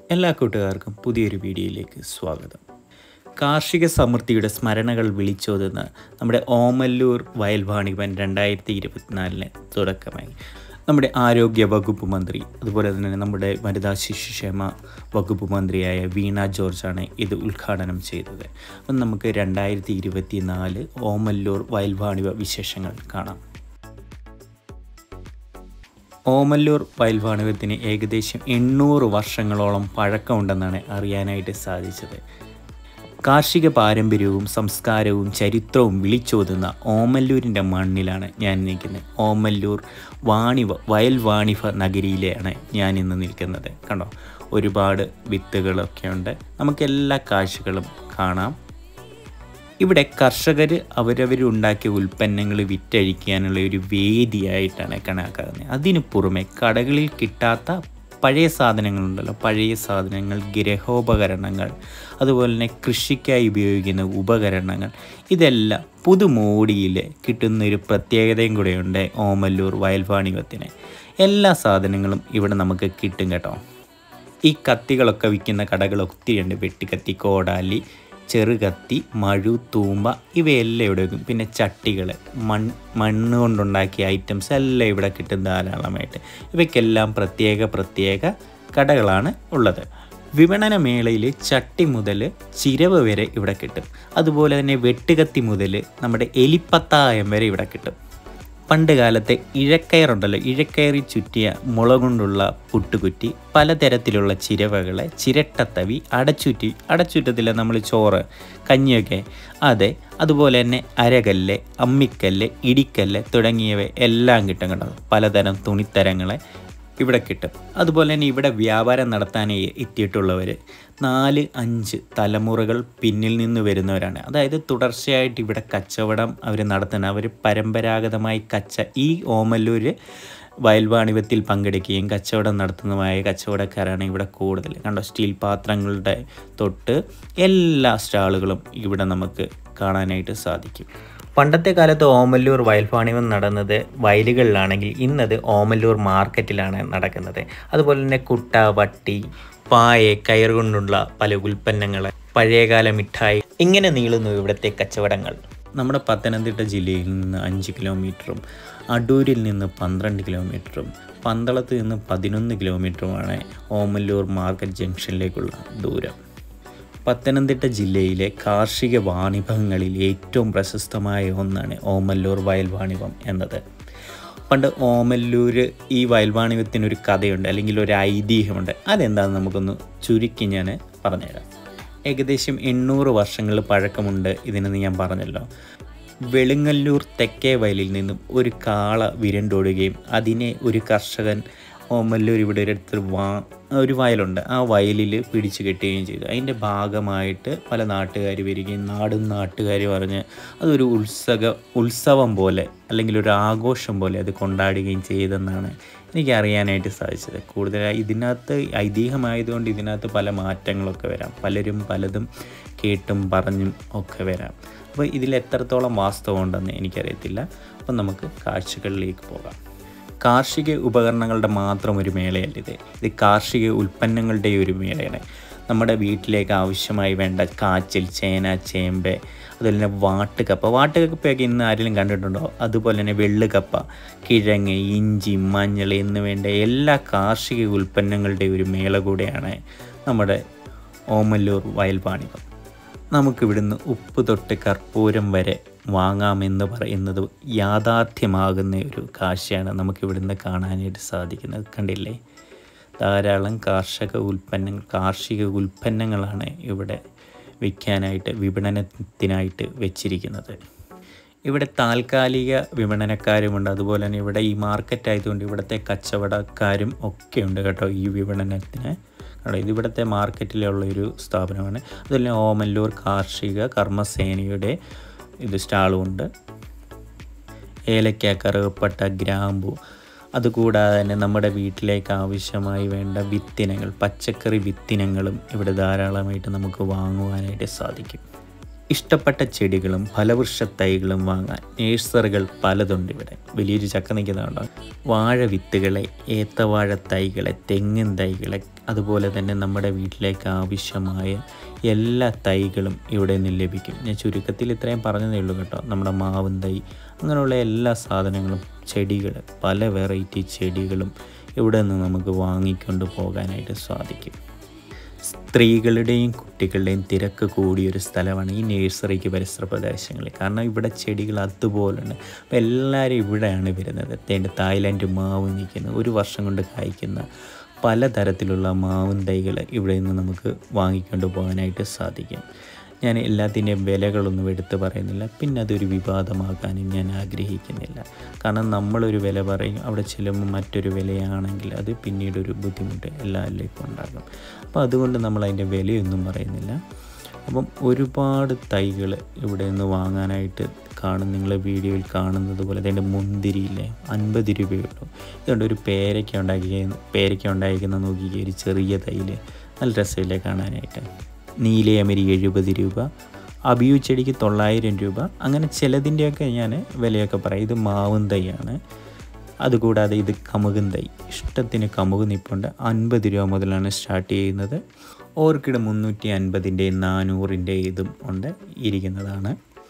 എല്ലാ കൂട്ടുകാർക്കും പുതിയൊരു വീഡിയോയിലേക്ക് സ്വാഗതം കാർഷിക സമൃദ്ധിയുടെ സ്മരണകൾ വിളിച്ചോതുന്ന നമ്മുടെ ഓമല്ലൂർ വയൽ വാണിഭൻ രണ്ടായിരത്തി ഇരുപത്തിനാലിന് തുടക്കമായി നമ്മുടെ ആരോഗ്യ വകുപ്പ് മന്ത്രി അതുപോലെ തന്നെ നമ്മുടെ വനിതാ ശിശുക്ഷേമ വകുപ്പ് മന്ത്രിയായ വീണ ജോർജാണ് ഇത് ഉദ്ഘാടനം ചെയ്തത് അപ്പം നമുക്ക് രണ്ടായിരത്തി ഇരുപത്തി നാല് ഓമല്ലൂർ വയൽ വാണിഭ വിശേഷങ്ങൾ കാണാം ഓമല്ലൂർ വയൽവാണിഭത്തിന് ഏകദേശം എണ്ണൂറ് വർഷങ്ങളോളം പഴക്കമുണ്ടെന്നാണ് അറിയാനായിട്ട് സാധിച്ചത് കാർഷിക പാരമ്പര്യവും സംസ്കാരവും ചരിത്രവും വിളിച്ചോതുന്ന ഓമല്ലൂരിൻ്റെ മണ്ണിലാണ് ഞാൻ നിൽക്കുന്നത് ഓമല്ലൂർ വാണിഭ വയൽ വാണിഭ നഗരിയിലാണ് ഞാൻ ഇന്ന് നിൽക്കുന്നത് കണ്ടോ ഒരുപാട് വിത്തുകളൊക്കെ ഉണ്ട് നമുക്കെല്ലാ കാഴ്ചകളും കാണാം ഇവിടെ കർഷകർ അവരവരുണ്ടാക്കിയ ഉൽപ്പന്നങ്ങൾ വിറ്റഴിക്കാനുള്ള ഒരു വേദിയായിട്ടാണ് കണക്കാക്കുന്നത് അതിനു പുറമെ കടകളിൽ കിട്ടാത്ത പഴയ സാധനങ്ങളുണ്ടല്ലോ പഴയ സാധനങ്ങൾ ഗൃഹോപകരണങ്ങൾ അതുപോലെ തന്നെ കൃഷിക്കായി ഉപയോഗിക്കുന്ന ഉപകരണങ്ങൾ ഇതെല്ലാം പുതുമോടിയിൽ കിട്ടുന്ന ഒരു പ്രത്യേകതയും കൂടെയുണ്ട് ഓമല്ലൂർ വയൽവാണിഭത്തിന് എല്ലാ സാധനങ്ങളും ഇവിടെ നമുക്ക് കിട്ടും കേട്ടോ ഈ കത്തികളൊക്കെ വിൽക്കുന്ന കടകൾ ഒത്തിരിയുണ്ട് വെട്ടിക്കത്തി കോടാലി ചെറുകത്തി മഴു തൂമ്പ ഇവയെല്ലാം ഇവിടെ വെക്കും പിന്നെ ചട്ടികൾ മൺ മണ്ണ് കൊണ്ടുണ്ടാക്കിയ ഐറ്റംസ് എല്ലാം ഇവിടെ കിട്ടും ധാരാളമായിട്ട് ഇവയ്ക്കെല്ലാം പ്രത്യേക പ്രത്യേക കടകളാണ് ഉള്ളത് വിപണന മേളയിൽ ചട്ടി മുതൽ ചിരവ് വരെ ഇവിടെ കിട്ടും അതുപോലെ തന്നെ വെട്ടുകത്തി മുതൽ നമ്മുടെ എലിപ്പത്തായം വരെ ഇവിടെ കിട്ടും പണ്ട് കാലത്തെ ഇഴക്കയറുണ്ടല്ലോ ഇഴക്കയറി ചുറ്റിയ മുള കൊണ്ടുള്ള പുട്ടുകുറ്റി പലതരത്തിലുള്ള ചിരവകളെ ചിരട്ടത്തവി അടച്ചുറ്റി അടച്ചുറ്റത്തില്ല നമ്മൾ ചോറ് കഞ്ഞിയൊക്കെ അതെ അതുപോലെ തന്നെ അരകല്ല് അമ്മിക്കല്ല് ഇടിക്കല്ല് തുടങ്ങിയവ എല്ലാം കിട്ടും കേട്ടോ പലതരം തുണിത്തരങ്ങളെ ഇവിടെ കിട്ടും അതുപോലെ തന്നെ ഇവിടെ വ്യാപാരം നടത്താൻ എത്തിയിട്ടുള്ളവർ നാല് അഞ്ച് തലമുറകൾ പിന്നിൽ നിന്ന് വരുന്നവരാണ് അതായത് തുടർച്ചയായിട്ട് ഇവിടെ കച്ചവടം അവർ നടത്തുന്ന അവർ പരമ്പരാഗതമായി കച്ച ഈ ഓമല്ലൂർ വയൽവാണിഭത്തിൽ പങ്കെടുക്കുകയും കച്ചവടം നടത്തുന്നതുമായ കച്ചവടക്കാരാണ് ഇവിടെ കൂടുതൽ കണ്ടോ സ്റ്റീൽ പാത്രങ്ങളുടെ തൊട്ട് എല്ലാ സ്റ്റാളുകളും ഇവിടെ നമുക്ക് കാണാനായിട്ട് സാധിക്കും പണ്ടത്തെ കാലത്ത് ഓമല്ലൂർ വയൽവാണിഭം നടന്നത് വയലുകളിലാണെങ്കിൽ ഇന്നത് ഓമല്ലൂർ മാർക്കറ്റിലാണ് നടക്കുന്നത് അതുപോലെ തന്നെ കുട്ട വട്ടി പായ കയർ കൊണ്ടുള്ള പല ഉൽപ്പന്നങ്ങൾ പഴയകാല മിഠായി ഇങ്ങനെ നീളുന്നു ഇവിടുത്തെ കച്ചവടങ്ങൾ നമ്മുടെ പത്തനംതിട്ട ജില്ലയിൽ നിന്ന് അഞ്ച് കിലോമീറ്ററും അടൂരിൽ നിന്ന് പന്ത്രണ്ട് കിലോമീറ്ററും പന്തളത്ത് നിന്ന് പതിനൊന്ന് കിലോമീറ്ററുമാണ് ഓമല്ലൂർ മാർക്കറ്റ് ജംഗ്ഷനിലേക്കുള്ള ദൂരം പത്തനംതിട്ട ജില്ലയിലെ കാർഷിക വാണിഭങ്ങളിൽ ഏറ്റവും പ്രശസ്തമായ ഒന്നാണ് ഓമല്ലൂർ വയൽ വാണിഭം എന്നത് പണ്ട് ഓമല്ലൂർ ഈ വയൽ വാണിഭത്തിനൊരു കഥയുണ്ട് അല്ലെങ്കിൽ ഒരു ഐതിഹ്യമുണ്ട് അതെന്താണെന്ന് നമുക്കൊന്ന് ചുരുക്കി ഞാൻ പറഞ്ഞുതരാം ഏകദേശം എണ്ണൂറ് വർഷങ്ങൾ പഴക്കമുണ്ട് ഇതിനെന്ന് ഞാൻ പറഞ്ഞല്ലോ വെളുങ്ങല്ലൂർ തെക്കേ വയലിൽ നിന്നും ഒരു കാള വിരണ്ടോടുകയും അതിനെ ഒരു കർഷകൻ ഓമല്ലൂർ ഇവിടെ ഒരിടത്ത് വാ ഒരു വയലുണ്ട് ആ വയലിൽ പിടിച്ചു കെട്ടുകയും ചെയ്തു അതിൻ്റെ ഭാഗമായിട്ട് പല നാട്ടുകാർ വരികയും നാടും നാട്ടുകാർ പറഞ്ഞ് അതൊരു ഉത്സവ ഉത്സവം പോലെ അല്ലെങ്കിൽ ഒരു ആഘോഷം പോലെ അത് കൊണ്ടാടുകയും ചെയ്തെന്നാണ് എനിക്ക് അറിയാനായിട്ട് സാധിച്ചത് കൂടുതലായി ഇതിനകത്ത് ഐതിഹ്യമായതുകൊണ്ട് ഇതിനകത്ത് പല മാറ്റങ്ങളൊക്കെ വരാം പലരും പലതും കേട്ടും പറഞ്ഞും ഒക്കെ വരാം അപ്പോൾ ഇതിൽ എത്രത്തോളം വാസ്തവം ഉണ്ടെന്ന് എനിക്കറിയത്തില്ല അപ്പം നമുക്ക് കാഴ്ചകളിലേക്ക് പോകാം കാർഷിക ഉപകരണങ്ങളുടെ മാത്രം ഒരു മേളയല്ല ഇത് ഇത് കാർഷിക ഉൽപ്പന്നങ്ങളുടെ ഒരു മേളയാണ് നമ്മുടെ വീട്ടിലേക്ക് ആവശ്യമായി വേണ്ട കാച്ചിൽ ചേന ചേമ്പ് അതുപോലെ തന്നെ വാട്ടുകപ്പ വാട്ടുകപ്പയൊക്കെ ഇന്ന് ആരെങ്കിലും കണ്ടിട്ടുണ്ടോ അതുപോലെ തന്നെ വെള്ളുകപ്പ കിഴങ്ങ് ഇഞ്ചി മഞ്ഞൾ എന്ന് വേണ്ട എല്ലാ കാർഷിക ഉൽപ്പന്നങ്ങളുടെ ഒരു മേള കൂടെയാണ് നമ്മുടെ ഓമല്ലൂർ വയൽപാണികം നമുക്കിവിടുന്ന് ഉപ്പ് തൊട്ട് കർപ്പൂരം വരെ വാങ്ങാമെന്ന് പറയുന്നത് യാഥാർത്ഥ്യമാകുന്ന ഒരു കാഴ്ചയാണ് നമുക്കിവിടുന്ന് കാണാനായിട്ട് സാധിക്കുന്നത് കണ്ടില്ലേ ധാരാളം കാർഷിക ഉൽപ്പന്നങ്ങൾ കാർഷിക ഉൽപ്പന്നങ്ങളാണ് ഇവിടെ വിൽക്കാനായിട്ട് വിപണനത്തിനായിട്ട് വെച്ചിരിക്കുന്നത് ഇവിടെ താൽക്കാലിക വിപണനക്കാരുമുണ്ട് അതുപോലെ തന്നെ ഇവിടെ ഈ മാർക്കറ്റ് ആയതുകൊണ്ട് ഇവിടുത്തെ കച്ചവടക്കാരും ഒക്കെ ഉണ്ട് കേട്ടോ ഈ വിപണനത്തിന് കേട്ടോ ഇത് ഇവിടുത്തെ മാർക്കറ്റിലുള്ള ഒരു സ്ഥാപനമാണ് അതുപോലെ ഓമല്ലൂർ കാർഷിക കർമ്മസേനയുടെ ഇത് സ്റ്റാളുമുണ്ട് ഏലക്ക കറുവപ്പട്ട ഗ്രാമ്പു അതുകൂടാതെ തന്നെ നമ്മുടെ വീട്ടിലേക്ക് ആവശ്യമായി വേണ്ട വിത്തിനങ്ങൾ പച്ചക്കറി വിത്തിനങ്ങളും ഇവിടെ ധാരാളമായിട്ട് നമുക്ക് വാങ്ങുവാനായിട്ട് സാധിക്കും ഇഷ്ടപ്പെട്ട ചെടികളും ഫലവൃക്ഷ തൈകളും വാങ്ങാൻ നേഴ്സറികൾ പലതുണ്ട് ഇവിടെ വലിയൊരു ചക്ക നിൽക്കുന്നുണ്ടോ വാഴ വിത്തുകളെ ഏത്തവാഴ തൈകളെ തെങ്ങിൻ തൈകളെ അതുപോലെ തന്നെ നമ്മുടെ വീട്ടിലേക്ക് ആവശ്യമായ എല്ലാ തൈകളും ഇവിടെ നിന്ന് ലഭിക്കും ഞാൻ ചുരുക്കത്തിൽ ഇത്രയും പറഞ്ഞതേ ഉള്ളൂ കേട്ടോ നമ്മുടെ മാവും തൈ അങ്ങനെയുള്ള എല്ലാ സാധനങ്ങളും ചെടികൾ പല വെറൈറ്റി ചെടികളും ഇവിടെ നിന്ന് നമുക്ക് വാങ്ങിക്കൊണ്ട് പോകാനായിട്ട് സാധിക്കും സ്ത്രീകളുടെയും കുട്ടികളുടെയും തിരക്ക് കൂടിയൊരു സ്ഥലമാണ് ഈ നേഴ്സറിക്ക് പരിസര പ്രദേശങ്ങളിൽ കാരണം ഇവിടെ ചെടികൾ അതുപോലുണ്ട് അപ്പോൾ എല്ലാവരും ഇവിടെയാണ് വരുന്നത് തേൻ്റെ തായ്ലാൻഡ് മാവ് നിൽക്കുന്ന ഒരു വർഷം കൊണ്ട് കായ്ക്കുന്ന പലതരത്തിലുള്ള മാവും തൈകൾ ഇവിടെ നിന്ന് നമുക്ക് വാങ്ങിക്കൊണ്ട് പോകാനായിട്ട് സാധിക്കും ഞാൻ എല്ലാത്തിൻ്റെയും വിലകളൊന്നും എടുത്ത് പറയുന്നില്ല പിന്നെ അതൊരു വിവാദമാകാനും ഞാൻ ആഗ്രഹിക്കുന്നില്ല കാരണം നമ്മളൊരു വില പറയും അവിടെ ചെല്ലുമ്പോൾ മറ്റൊരു വിലയാണെങ്കിൽ അത് പിന്നീട് ഒരു ബുദ്ധിമുട്ട് എല്ലാവരിലേക്കും ഉണ്ടാകും അപ്പോൾ അതുകൊണ്ട് നമ്മൾ അതിൻ്റെ വിലയൊന്നും പറയുന്നില്ല അപ്പം ഒരുപാട് തൈകൾ ഇവിടെ നിന്ന് വാങ്ങാനായിട്ട് കാണും നിങ്ങൾ വീഡിയോയിൽ കാണുന്നത് പോലെ അതിൻ്റെ മുന്തിരിയില്ലേ അൻപത് രൂപയുള്ളൂ ഇതുകൊണ്ട് ഒരു പേരയ്ക്ക ഉണ്ടാക്കി പേരയ്ക്ക ഉണ്ടായിരിക്കുന്ന നോക്കിക്കുക ഒരു ചെറിയ തൈയിൽ നല്ല രസമില്ലേ കാണാനായിട്ട് നീലയമരി എഴുപത് രൂപ അബിയു ചെടിക്ക് തൊള്ളായിരം രൂപ അങ്ങനെ ചിലതിൻ്റെയൊക്കെ ഞാൻ വിലയൊക്കെ പറയാം ഇത് മാവും തൈയാണ് അതുകൂടാതെ ഇത് കമുകും തൈ ഇഷ്ടത്തിന് കമുക് നിപ്പുണ്ട് അൻപത് രൂപ മുതലാണ് സ്റ്റാർട്ട് ചെയ്യുന്നത് ഓർക്കിഡ് മുന്നൂറ്റി അൻപതിൻ്റെ നാനൂറിൻ്റെ ഇതും ഉണ്ട് ഇരിക്കുന്നതാണ്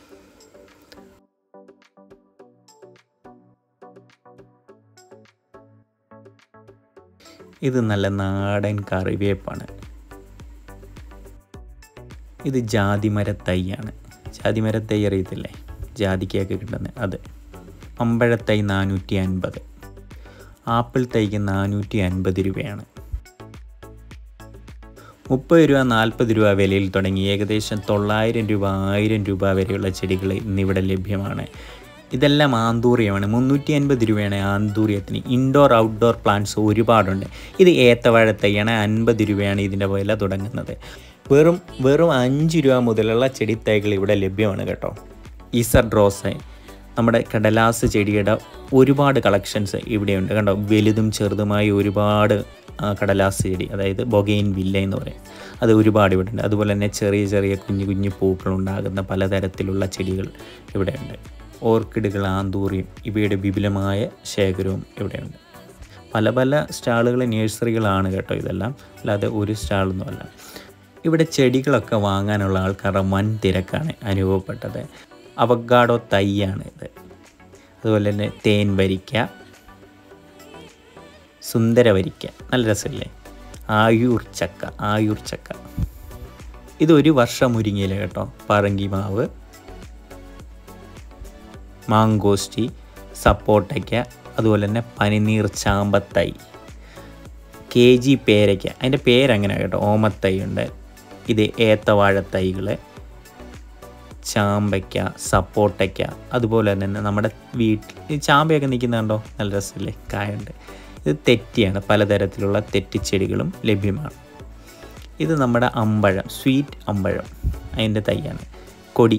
ഇത് നല്ല നാടൻ കറിവേപ്പാണ് ഇത് ജാതിമര തൈയാണ് ജാതിമര തൈ അറിയത്തില്ലേ ജാതിക്കയൊക്കെ കിട്ടുന്നത് അത് അമ്പഴത്തൈ നാനൂറ്റി അൻപത് ആപ്പിൾ തൈക്ക് നാനൂറ്റി അൻപത് രൂപയാണ് മുപ്പത് രൂപ നാൽപ്പത് രൂപ വിലയിൽ തുടങ്ങി ഏകദേശം തൊള്ളായിരം രൂപ ആയിരം രൂപ വരെയുള്ള ചെടികൾ ഇന്നിവിടെ ലഭ്യമാണ് ഇതെല്ലാം ആന്തൂറിയമാണ് മുന്നൂറ്റി അൻപത് രൂപയാണ് ആന്തൂറിയത്തിന് ഇൻഡോർ ഔട്ട്ഡോർ പ്ലാന്റ്സ് ഒരുപാടുണ്ട് ഇത് ഏത്തവാഴ തൈയാണ് അൻപത് രൂപയാണ് ഇതിൻ്റെ വില തുടങ്ങുന്നത് വെറും വെറും അഞ്ച് രൂപ മുതലുള്ള ചെടി തൈകൾ ഇവിടെ ലഭ്യമാണ് കേട്ടോ ഈസർ ഡ്രോസ് നമ്മുടെ കടലാസ് ചെടിയുടെ ഒരുപാട് കളക്ഷൻസ് ഇവിടെയുണ്ട് കണ്ടോ വലുതും ചെറുതുമായി ഒരുപാട് ആ, കടലാസ് ചെടി അതായത് ബൊഗെയിൻ വില്ല എന്ന് പറയും അത് ഒരുപാട് ഇവിടെ ഉണ്ട് അതുപോലെ തന്നെ ചെറിയ ചെറിയ കുഞ്ഞു കുഞ്ഞു പൂക്കൾ ഉണ്ടാകുന്ന പലതരത്തിലുള്ള ചെടികൾ ഇവിടെയുണ്ട് ഓർക്കിഡുകൾ ആന്തൂറിയം ഇവയുടെ വിപുലമായ ശേഖരവും ഇവിടെയുണ്ട് പല പല സ്റ്റാളുകൾ നേഴ്സറികളാണ് കേട്ടോ ഇതെല്ലാം അല്ലാതെ ഒരു സ്റ്റാളൊന്നുമല്ല ഇവിടെ ചെടികളൊക്കെ വാങ്ങാനുള്ള ആൾക്കാരുടെ വൻ തിരക്കാണ് അനുഭവപ്പെട്ടത് അവഗാഡോ തൈയാണ് ഇത് അതുപോലെ തന്നെ തേൻ വരിക്ക സുന്ദര വരിക്ക നല്ല രസമില്ലേ ആയൂർ ചക്ക ആയൂർ ചക്ക ഇത് ഒരു വർഷം മുരിങ്ങയില കേട്ടോ പറങ്കി മാവ് മാങ്കോസ്റ്റി സപ്പോട്ടയ്ക്ക അതുപോലെ തന്നെ പനിനീർ ചാമ്പത്തൈ കെ ജി പേരയ്ക്ക അതിൻ്റെ പേരങ്ങനെ കേട്ടോ ഓമത്തൈ ഉണ്ട് ഇത് ഏത്തവാഴ തൈകൾ ചാമ്പയ്ക്ക സപ്പോട്ടയ്ക്ക അതുപോലെ തന്നെ നമ്മുടെ വീട്ടിൽ ഈ ചാമ്പയൊക്കെ നിൽക്കുന്നുണ്ടോ നല്ല രസമില്ലേ കായുണ്ട് ഇത് തെറ്റിയാണ് പലതരത്തിലുള്ള തെറ്റിച്ചെടികളും ലഭ്യമാണ് ഇത് നമ്മുടെ അമ്പഴം സ്വീറ്റ് അമ്പഴം അതിൻ്റെ തൈയാണ് കൊടി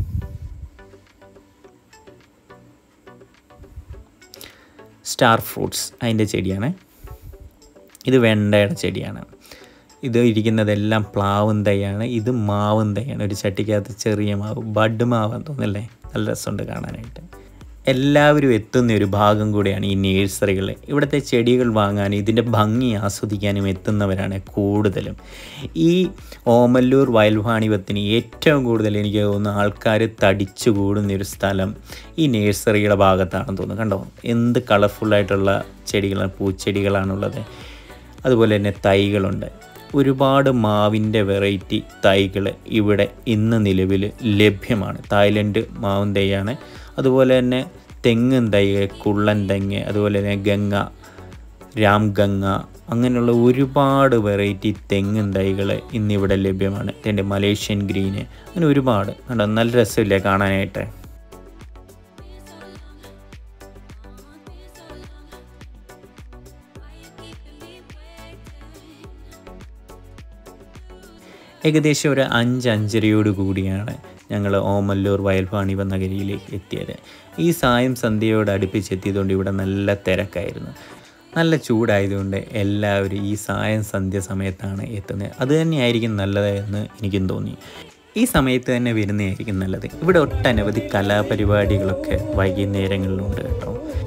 സ്റ്റാർ ഫ്രൂട്ട്സ് അതിൻ്റെ ചെടിയാണ് ഇത് വെണ്ടയുടെ ചെടിയാണ് ഇത് ഇരിക്കുന്നതെല്ലാം പ്ലാവും തൈയാണ് ഇത് മാവും തൈയാണ് ഒരു ചട്ടിക്കകത്ത് ചെറിയ മാവ് ബഡ് മാവെന്ന് തോന്നുന്നല്ലേ നല്ല രസമുണ്ട് കാണാനായിട്ട് എല്ലാവരും എത്തുന്ന ഒരു ഭാഗം കൂടിയാണ് ഈ നേഴ്സറികൾ ഇവിടുത്തെ ചെടികൾ വാങ്ങാനും ഇതിൻ്റെ ഭംഗി ആസ്വദിക്കാനും എത്തുന്നവരാണ് കൂടുതലും ഈ ഓമല്ലൂർ വയൽവാണിപത്തിന് ഏറ്റവും കൂടുതൽ എനിക്ക് തോന്നുന്നു ആൾക്കാർ തടിച്ചു കൂടുന്ന ഒരു സ്ഥലം ഈ നേഴ്സറിയുടെ ഭാഗത്താണെന്ന് തോന്നുന്നു കണ്ടോ എന്ത് കളർഫുള്ളായിട്ടുള്ള ചെടികളാണ് പൂച്ചെടികളാണുള്ളത് അതുപോലെ തന്നെ തൈകളുണ്ട് ഒരുപാട് മാവിൻ്റെ വെറൈറ്റി തൈകൾ ഇവിടെ ഇന്ന് നിലവിൽ ലഭ്യമാണ് തായ്ലൻഡ് മാവും തൈയാണ് അതുപോലെ തന്നെ തെങ്ങും തൈ കുള്ളൻ തെങ്ങ് അതുപോലെ തന്നെ ഗംഗ രാംഗംഗ അങ്ങനെയുള്ള ഒരുപാട് വെറൈറ്റി തെങ്ങും തൈകൾ ഇന്നിവിടെ ലഭ്യമാണ് എൻ്റെ മലേഷ്യൻ ഗ്രീന് അങ്ങനെ ഒരുപാട് കണ്ടോ നല്ല രസമില്ലേ കാണാനായിട്ട് ഏകദേശം ഒരു അഞ്ച് അഞ്ചരയോട് കൂടിയാണ് ഞങ്ങൾ ഓമല്ലൂർ വയൽവാണിവ നഗരിയിലേക്ക് എത്തിയത് ഈ സായം സന്ധ്യയോട് അടുപ്പിച്ചെത്തിയതുകൊണ്ട് ഇവിടെ നല്ല തിരക്കായിരുന്നു നല്ല ചൂടായതുകൊണ്ട് എല്ലാവരും ഈ സായം സന്ധ്യ സമയത്താണ് എത്തുന്നത് അത് തന്നെയായിരിക്കും നല്ലതെന്ന് എനിക്കും തോന്നി ഈ സമയത്ത് തന്നെ വരുന്നതായിരിക്കും നല്ലത് ഇവിടെ ഒട്ടനവധി കലാപരിപാടികളൊക്കെ വൈകുന്നേരങ്ങളിലുണ്ട് കേട്ടോ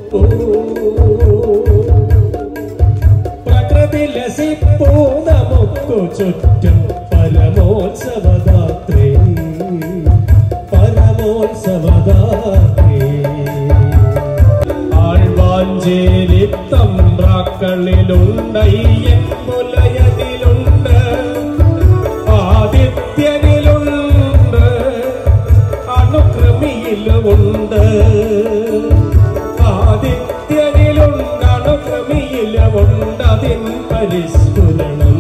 പ്രകൃതി ലസിപ്പൂ നമുക്കു ചുറ്റും പരമോത്സവദാത്രി പരമോത്സവദാത്രി ആഴ്വാഞ്ചേരി തമ്പ്രാക്കളിലുണ്ടയ്യൻ മുലയതിലുണ്ട് ആദിത്യനിലുണ്ട് അണുക്രമിയിലുമുണ്ട് ആദിത്യനിലുണ്ട് അണുക്രമിയിലുമുണ്ട് അതിൻ പരിസ്ഫുരണം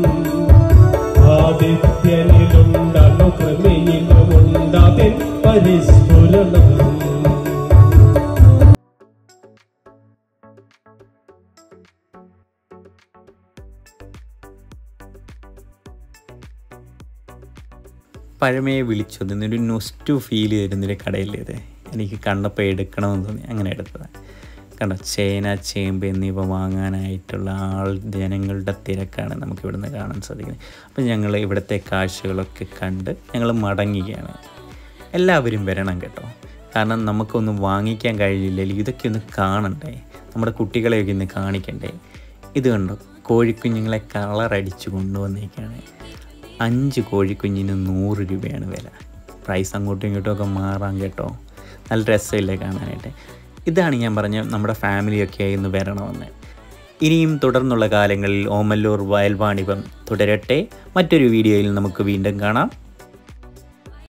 ആദിത്യനിലുണ്ട് അണുക്രമിയിലുമുണ്ട് അതിൻ പരിസ്ഫുരണം പഴമയെ വിളിച്ചൊതുന്നൊരു നൊസ്റ്റു ഫീൽ തരുന്നൊരു കടയിലേത് എനിക്ക് കണ്ടപ്പോൾ എടുക്കണമെന്ന് തോന്നി അങ്ങനെ എടുത്തതാണ് കണ്ടോ ചേന ചേമ്പ് എന്നിവ വാങ്ങാനായിട്ടുള്ള ആൾ ജനങ്ങളുടെ തിരക്കാണ് നമുക്ക് ഇവിടുന്ന് കാണാൻ സാധിക്കുന്നത് അപ്പം ഞങ്ങൾ ഇവിടുത്തെ കാഴ്ചകളൊക്കെ കണ്ട് ഞങ്ങൾ മടങ്ങുകയാണ് എല്ലാവരും വരണം കേട്ടോ കാരണം നമുക്കൊന്നും വാങ്ങിക്കാൻ കഴിയില്ലെങ്കിൽ ഇതൊക്കെ ഒന്ന് കാണണ്ടേ നമ്മുടെ കുട്ടികളെയൊക്കെ ഒന്ന് കാണിക്കണ്ടേ ഇത് കണ്ടോ കോഴിക്കുഞ്ഞുങ്ങളെ കളറടിച്ച് കൊണ്ടുവന്നേക്കാണ് അഞ്ച് കോഴിക്കുഞ്ഞിന് നൂറ് രൂപയാണ് വില പ്രൈസ് അങ്ങോട്ടും ഇങ്ങോട്ടും ഒക്കെ മാറാൻ കേട്ടോ നല്ല രസമില്ലേ കാണാനായിട്ട് ഇതാണ് ഞാൻ പറഞ്ഞ നമ്മുടെ ഫാമിലിയൊക്കെ ആയി ഒന്ന് വരണമെന്ന് ഇനിയും തുടർന്നുള്ള കാലങ്ങളിൽ ഓമല്ലൂർ വയൽവാണിഭം തുടരട്ടെ മറ്റൊരു വീഡിയോയിൽ നമുക്ക് വീണ്ടും കാണാം